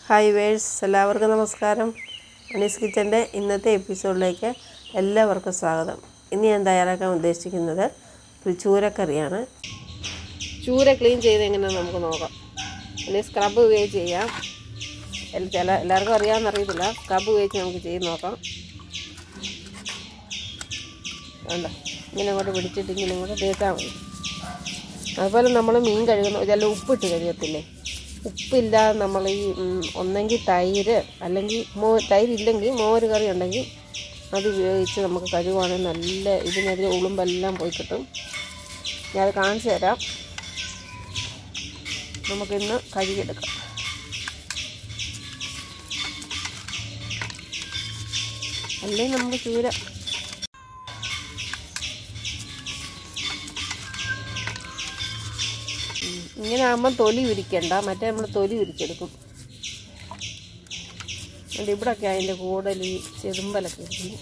Hi verse എല്ലാവർക്കും നമസ്കാരം അനീസ് കിച്ചൻ്റെ ഇന്നത്തെ എപ്പിസോഡിലേക്ക് എല്ലാവർക്കും സ്വാഗതം ഇന്ന് ഞാൻ തയ്യാറാക്കാൻ ഉദ്ദേശിക്കുന്നത് ഒരു ചൂരക്കറിയാണ് ചൂര ക്ലീൻ ചെയ്ത് എങ്ങനെയാണെന്ന് നമുക്ക് നോക്കാം അല്ലെങ്കിൽ സ്ക്രബ് ഉപയോഗിച്ച് ചെയ്യാം എൽ- ചില എല്ലാവർക്കും അറിയാമെന്ന് അറിയത്തില്ല സ്ക്രബ് ഉപയോഗിച്ച് നമുക്ക് ചെയ്ത് നോക്കാം വേണ്ട ഇങ്ങനെ അങ്ങോട്ട് പിടിച്ചിട്ട് ഇങ്ങനെ അങ്ങോട്ട് തേച്ചാൽ മതി അതുപോലെ നമ്മൾ മീൻ കഴുകുന്ന ചില ഉപ്പിട്ട് കഴുകത്തില്ലേ ഉപ്പില്ലാതെ നമ്മൾ ഈ ഉം, ഒന്നെങ്കിൽ തൈര് അല്ലെങ്കിൽ മോ തൈരില്ലെങ്കിൽ മോര് കറി ഉണ്ടെങ്കിൽ അത് ഉപയോഗിച്ച് നമുക്ക് കഴുകുവാണെങ്കിൽ നല്ല ഇതിനെതിരെ ഉളുമ്പെല്ലാം പോയി കിട്ടും ഞാൻ അത് കാണിച്ചു തരാം നമുക്കിന്ന് കഴുകിയെടുക്കാം അല്ലെങ്കിൽ നമുക്ക് ചൂര ഉം. ഇങ്ങനെ ആകുമ്പം തൊലി ഉരിക്കണ്ട മറ്റേ നമ്മൾ തൊലി ഉരിച്ചെടുക്കും അതുകൊണ്ട് ഇവിടൊക്കെ അതിൻ്റെ കൂടുതൽ ഈ ചെതുമ്പലൊക്കെ ഇരിക്കുന്നു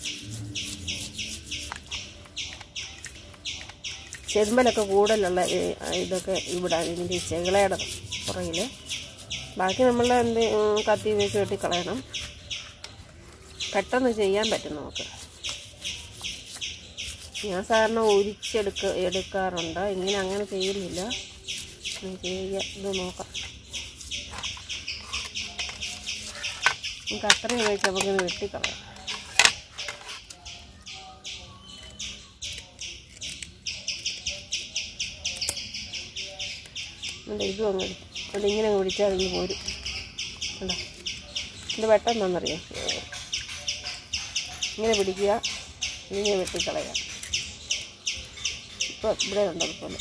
ചെതുമ്പലൊക്കെ കൂടുതലുള്ള ഈ ഇതൊക്കെ ഇവിടെ ഇതിൻ്റെ ഈ ചെകളയുടെ പുറകിൽ ബാക്കി നമ്മൾ എന്ത് ഉം, കത്തി വെച്ച് വെട്ടി കളയണം പെട്ടെന്ന് ചെയ്യാൻ പറ്റും നമുക്ക് ഞാൻ സാധാരണ ഒരിച്ചെടുക്ക എടുക്കാറുണ്ട് ഇങ്ങനെ അങ്ങനെ ചെയ്യുന്നില്ല ഇനി ചെയ്യുക ഇത് നോക്കാം നമുക്ക് അത്രയും ഉപയോഗിച്ച് നമുക്കിത് വെട്ടിക്കളയാം എന്നിട്ട് ഇതും അങ്ങ് എടുക്കും അതുകൊണ്ട് ഇങ്ങനെ അങ്ങ് പിടിച്ചാൽ അതിന് പോരും കണ്ടോ ഇത് പെട്ടെന്നാണെന്നറിയാം ഇങ്ങനെ പിടിക്കുക ഇങ്ങനെ വെട്ടിക്കളയുക ഇപ്പോൾ ഇവിടെ ഉണ്ട് അതുപോലെ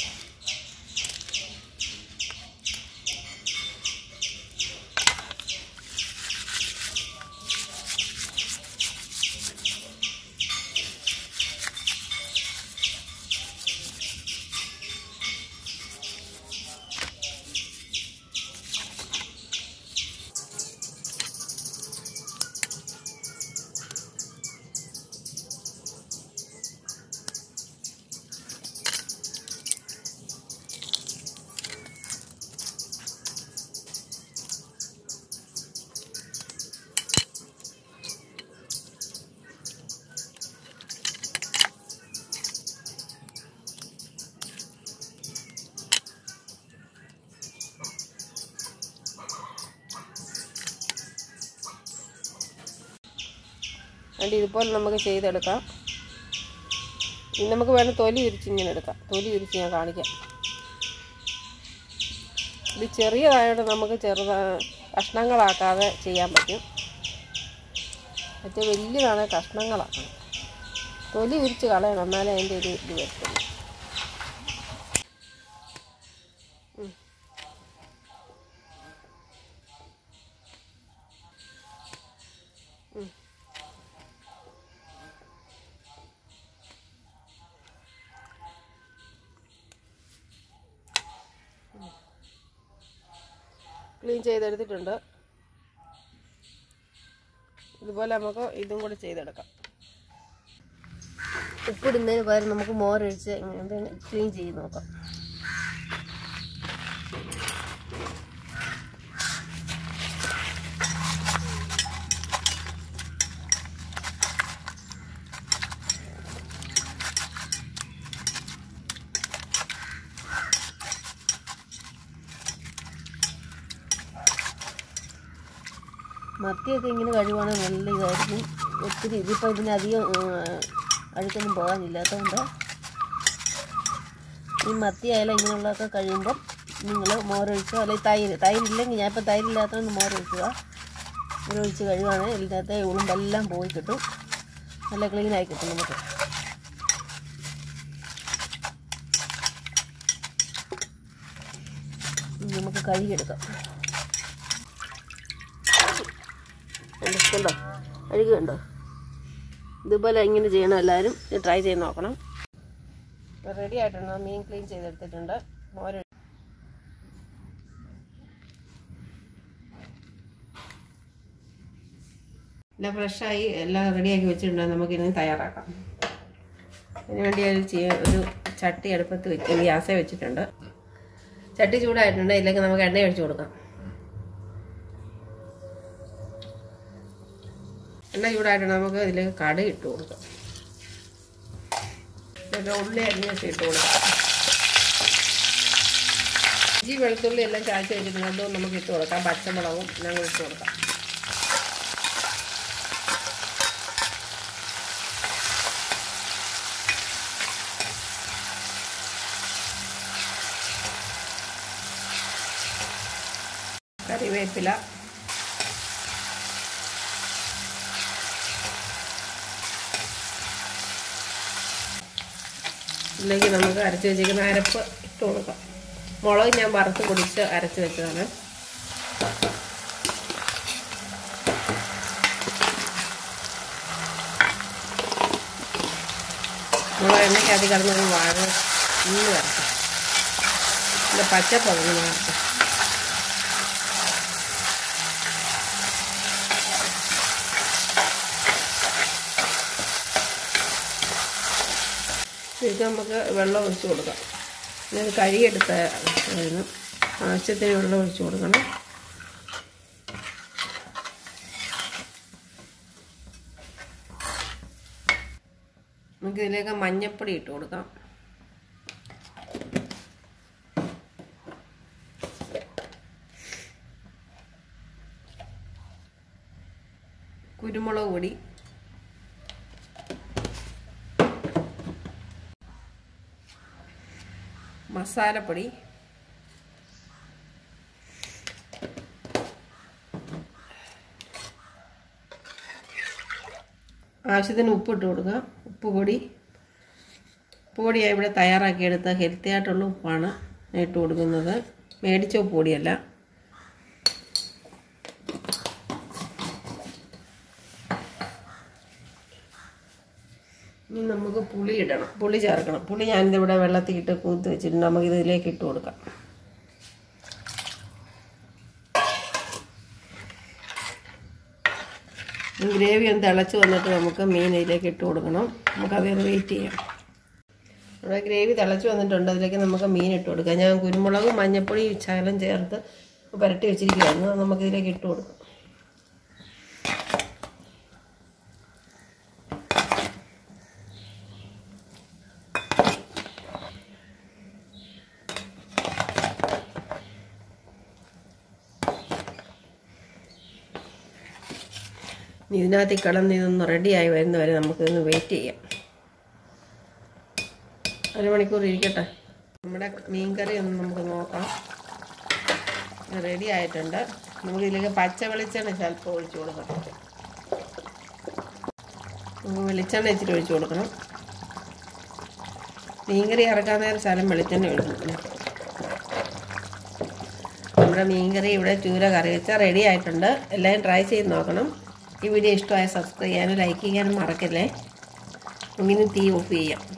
അതുകൊണ്ട് ഇതുപോലെ നമുക്ക് ചെയ്തെടുക്കാം ഇനി നമുക്ക് വേണം തൊലി ഉരിച്ച് ഇങ്ങനെ എടുക്കാം തൊലി ഉരിച്ച് ഞാൻ കാണിക്കാം ഇത് ചെറിയതായതുകൊണ്ട് നമുക്ക് ചെറുതാ കഷ്ണങ്ങളാക്കാതെ ചെയ്യാൻ പറ്റും മറ്റേ വലിയതാണ് കഷ്ണങ്ങളാക്കണം തൊലി ഉരിച്ച് കളയണം എന്നാലേ അതിൻ്റെ ഒരു ഇത് വരത്തുള്ളൂ ഉം. ഉം. ക്ലീൻ ചെയ്തെടുത്തിട്ടുണ്ട് ഇതുപോലെ നമുക്ക് ഇതും കൂടി ചെയ്തെടുക്കാം ഉപ്പിടുന്നതിന് പകരം നമുക്ക് മോരൊഴിച്ച് ഇങ്ങനെ ക്ലീൻ ചെയ്ത് നോക്കാം മത്തിയൊക്കെ ഇങ്ങനെ കഴിയുവാണെങ്കിൽ നല്ല ഇതായിരിക്കും ഒത്തിരി ഇതിപ്പോൾ ഇതിനധികം ആ, അഴുക്കൊന്നും പോകാനില്ലാത്തതുകൊണ്ട് ഈ മത്തി ആയാലും ഇങ്ങനെയുള്ളതൊക്കെ കഴിയുമ്പം നിങ്ങൾ മോരൊഴിച്ചോ അല്ലെങ്കിൽ തൈര് തൈരില്ലെങ്കിൽ ഞാൻ ഇപ്പോൾ തൈരില്ലാത്തതുകൊണ്ട് മോരൊഴിക്കുക മോരൊഴിച്ച് കഴിയുവാണെങ്കിൽ ഇതിനകത്തെ ഉളുമ്പെല്ലാം പോയി കിട്ടും നല്ല ക്ലീനായി കിട്ടും നമുക്ക് ഇനി നമുക്ക് കഴുകിയെടുക്കാം കണ്ടോ കണ്ടോ അഴുകി കണ്ടോ ഇതുപോലെ ഇങ്ങനെ ചെയ്യണം എല്ലാവരും ഇത് ട്രൈ ചെയ്ത് നോക്കണം റെഡി ആയിട്ടുണ്ട് മീൻ ക്ലീൻ ചെയ്തെടുത്തിട്ടുണ്ട് മോര് എല്ലാം ഫ്രഷായി എല്ലാം റെഡിയാക്കി വെച്ചിട്ടുണ്ട് നമുക്കിനി തയ്യാറാക്കാം അതിന് വേണ്ടി ഒരു ചീ- ഒരു ചട്ടി അടുപ്പത്ത് വെച്ച് ഗ്യാസേ വെച്ചിട്ടുണ്ട് ചട്ടി ചൂടായിട്ടുണ്ട് ഇല്ലെങ്കിൽ നമുക്ക് എണ്ണ ഒഴിച്ച് കൊടുക്കാം എണ്ണ ചൂടായിട്ട് നമുക്ക് ഇതിലേക്ക് കടുക് ഇട്ട് കൊടുക്കാം എന്നിട്ട് ഉള്ളി അരിഞ്ഞൊക്കെ ഇട്ട് കൊടുക്കാം ഇഞ്ചി വെളുത്തുള്ളി എല്ലാം ചായച്ച് വെച്ചിട്ടുണ്ട് അതും നമുക്ക് ഇട്ട് കൊടുക്കാം പച്ചമുളകും എല്ലാം കൂടി ഇട്ട് കൊടുക്കാം കറിവേപ്പില ഇതിലേക്ക് നമുക്ക് അരച്ച് വെച്ചിരിക്കുന്ന അരപ്പ് ഇട്ട് കൊടുക്കാം മുളക് ഞാൻ വറുത്ത് പൊടിച്ച് അരച്ച് വെച്ചതാണ് മുളക് എണ്ണയ്ക്കകത്ത് കിടന്നൊരു വാഴ ഇന്ന് വരട്ടെ പിന്നെ പച്ചപ്പൊന്ന് മാറട്ടെ ഇത് നമുക്ക് വെള്ളം ഒഴിച്ച് കൊടുക്കാം ഇത് കഴുകിയെടുത്ത ആയിരുന്നു ആവശ്യത്തിന് വെള്ളം ഒഴിച്ച് കൊടുക്കണം നമുക്ക് ഇതിലേക്ക് മഞ്ഞപ്പൊടി ഇട്ട് കൊടുക്കാം കുരുമുളക് പൊടി മസാലപ്പൊടി ആവശ്യത്തിന് ഉപ്പ് ഇട്ട് കൊടുക്കുക ഉപ്പ് പൊടി ഉപ്പ് പൊടി ഞാൻ ഇവിടെ തയ്യാറാക്കിയെടുത്ത ഹെൽത്തി ആയിട്ടുള്ള ഉപ്പാണ് ഞാൻ ഇട്ട് കൊടുക്കുന്നത് മേടിച്ച ഉപ്പ് പൊടിയല്ല ഇനി നമുക്ക് പുളി ഇടണം പുളി ചേർക്കണം പുളി ഞാനിതിവിടെ വെള്ളത്തിൽ ഇട്ട് കൂത്ത് വെച്ചിട്ടുണ്ട് നമുക്ക് ഇതിലേക്ക് ഇട്ട് കൊടുക്കാം ഈ ഗ്രേവി ഒന്ന് തിളച്ച് വന്നിട്ട് നമുക്ക് മീൻ ഇതിലേക്ക് ഇട്ട് കൊടുക്കണം നമുക്കത് വെയിറ്റ് ചെയ്യാം നമ്മുടെ ഗ്രേവി തിളച്ച് വന്നിട്ടുണ്ട് അതിലേക്ക് നമുക്ക് മീൻ ഇട്ട് കൊടുക്കാം ഞാൻ കുരുമുളകും മഞ്ഞപ്പൊടി ശകലം ചേർത്ത് പുരട്ടി വെച്ചിരിക്കുകയായിരുന്നു അത് നമുക്ക് ഇതിലേക്ക് ഇട്ട് കൊടുക്കാം ഇനി ഇതിനകത്ത് കിടന്ന് ഇതൊന്ന് റെഡിയായി വരുന്നവരെ നമുക്കിതൊന്ന് വെയിറ്റ് ചെയ്യാം അരമണിക്കൂർ ഇരിക്കട്ടെ നമ്മുടെ മീൻ കറി ഒന്ന് നമുക്ക് നോക്കാം റെഡി ആയിട്ടുണ്ട് നമുക്ക് ഇതിലേക്ക് പച്ച വെളിച്ചെണ്ണ ചിലപ്പോൾ ഒഴിച്ചു കൊടുക്കണം നമുക്ക് വെളിച്ചെണ്ണ ഇച്ചിരി ഒഴിച്ചു കൊടുക്കണം മീൻകറി ഇറക്കാൻ നേരം ശലം വെളിച്ചെണ്ണ ഒഴിക്കണം നമ്മുടെ മീൻകറി ഇവിടെ ചൂര കറി വെച്ചാൽ റെഡി ആയിട്ടുണ്ട് എല്ലാവരും ട്രൈ ചെയ്ത് നോക്കണം ഈ വീഡിയോ ഇഷ്ടമായ സബ്സ്ക്രൈബ് ചെയ്യാനും ലൈക്ക് ചെയ്യാനും മറക്കല്ലേ നമുക്കിനി തീ ഓഫ് ചെയ്യാം